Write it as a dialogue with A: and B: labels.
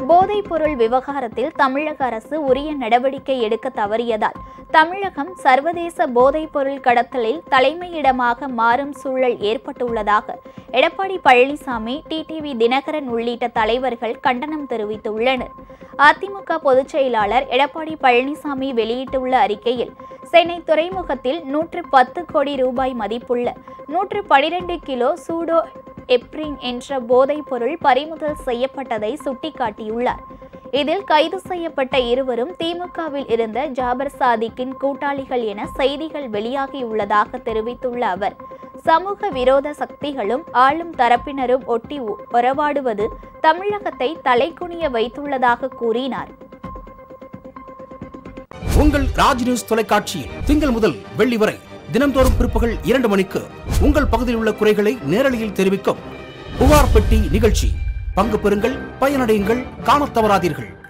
A: போதைப்பொருள் விவகாரத்தில் தமிழக அரசு உரிய நடவடிக்கை எடுக்க தவறியதால் தமிழகம் சர்வதேச போதைப்பொருள் கடத்தலில் தலைமையிடமாக மாறும் சூழல் ஏற்பட்டுள்ளதாக எடப்பாடி பழனிசாமி டிடிவி தினகரன் உள்ளிட்ட தலைவர்கள் கண்டனம் தெரிவித்துள்ளனர் அதிமுக பொதுச் செயலாளர் எடப்பாடி பழனிசாமி வெளியிட்டுள்ள அறிக்கையில் சென்னை துறைமுகத்தில் நூற்று பத்து கோடி ரூபாய் மதிப்புள்ள நூற்று பனிரெண்டு கிலோ சூடோ எப்ரின் என்ற போதைப் பொருள் பறிமுதல் செய்யப்பட்டதை சுட்டிக்காட்டியுள்ளார் இதில் கைது செய்யப்பட்ட இருவரும் திமுகவில் இருந்த ஜாபர் சாதிக்கின் கூட்டாளிகள் என செய்திகள் வெளியாகியுள்ளதாக தெரிவித்துள்ள அவர் சமூக விரோத சக்திகளும் ஆளும் தரப்பினரும் ஒட்டி உ- உறவாடுவது தமிழகத்தை தலைகுனிய வைத்துள்ளதாக கூறினார்
B: உங்கள் ராஜ் நியூஸ் தொலைக்காட்சியில் திங்கள் முதல் வெள்ளி வரை தினம்தோறும் பிற்பகல் இரண்டு மணிக்கு உங்கள் பகுதியில் உள்ள குறைகளை நேரலையில் தெரிவிக்கும் புகார் பெட்டி நிகழ்ச்சி பங்கு பெறுங்கள் பயனடையுங்கள் காணத் தவறாதீர்கள்